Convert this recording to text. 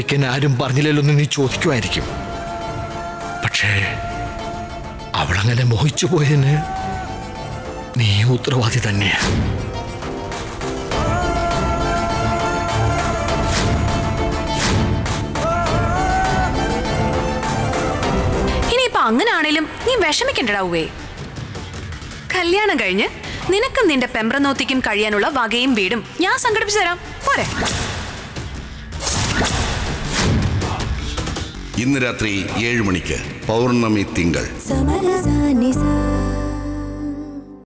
വയ്ക്കാൻ ആരും പറഞ്ഞില്ലല്ലോ എന്ന് നീ ചോദിക്കുമായിരിക്കും പക്ഷേ അവളങ്ങനെ മോഹിച്ചു പോയതിന് നീ ഉത്തരവാദി തന്നെയാ ഇനിയിപ്പൊ അങ്ങനാണേലും നീ വിഷമിക്കണ്ടടാവേ കല്യാണം കഴിഞ്ഞ് നിനക്കും നിന്റെ പെമ്പ്രനോത്തിക്കും കഴിയാനുള്ള വകയും വീടും ഞാൻ സംഘടിപ്പിച്ചു തരാം പോരെ ഇന്ന് രാത്രി ഏഴ് മണിക്ക് പൗർണമി തിങ്കൾ സമരസാനി സാ